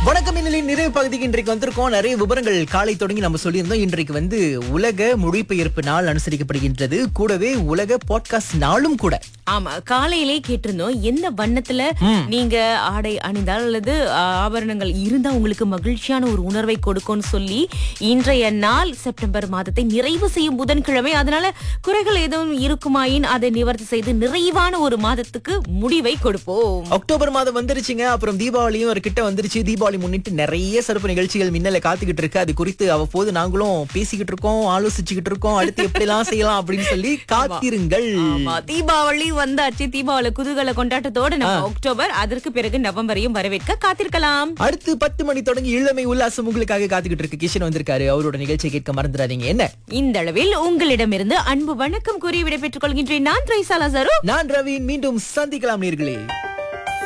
வணக்கம் இன்னலின் நிறைவு பகுதிக்கு இன்றைக்கு வந்திருக்கோம் நிறைய விவரங்கள் காலை தொடங்கி நம்ம சொல்லியிருந்தோம் இன்றைக்கு வந்து உலக மொழிபெயர்ப்பு நாள் அனுசரிக்கப்படுகின்றது கூடவே உலக பாட்காஸ்ட் நாளும் கூட ஆமா காலையிலே கேட்டிருந்தோம் எந்த வண்ணத்துல நீங்க ஆடை அணிந்தால் அல்லது ஆ, ஆபரணங்கள் இருந்தா உங்களுக்கு மகிழ்ச்சியான ஒரு உணர்வை கொடுக்கும்னு சொல்லி இன்றைய நாள் செப்டம்பர் மாதத்தை நிறைவு செய்யும் புதன்கிழமை அதனால குறைகள் எதுவும் இருக்குமாயின் அதை நிவர்த்தி செய்து நிறைவான ஒரு மாதத்துக்கு முடிவை கொடுப்போம் அக்டோபர் மாதம் வந்துருச்சுங்க அப்புறம் தீபாவளியும் ஒரு கிட்ட வந்துருச்சு தீபாவளி முன்னிட்டு நிறைய சிறப்பு நிகழ்ச்சிகள் மின்னல காத்துக்கிட்டு இருக்கு அது குறித்து அவ்வப்போது நாங்களும் பேசிக்கிட்டு இருக்கோம் ஆலோசிச்சுக்கிட்டு இருக்கோம் அடுத்து எப்படி எல்லாம் செய்யலாம் அப்படின்னு சொல்லி காத்திருங்கள் ஆமா தீபாவளி வந்தாச்சு தீபாவளி குதூகல கொண்டாட்டத்தோட நம்ம அக்டோபர் அதற்கு பிறகு நவம்பரையும் வரவேற்க காத்திருக்கலாம் அடுத்து பத்து மணி தொடங்கி இளமை உல்லாசம் உங்களுக்காக காத்துக்கிட்டு இருக்கு கிஷன் வந்திருக்காரு அவரோட நிகழ்ச்சியை கேட்க மறந்துடாதீங்க என்ன இந்த அளவில் உங்களிடமிருந்து அன்பு வணக்கம் கூறி விடைபெற்றுக் கொள்கின்றேன் நான் திரைசாலா சரு நான் ரவீன் மீண்டும் சந்திக்கலாம் நேர்களே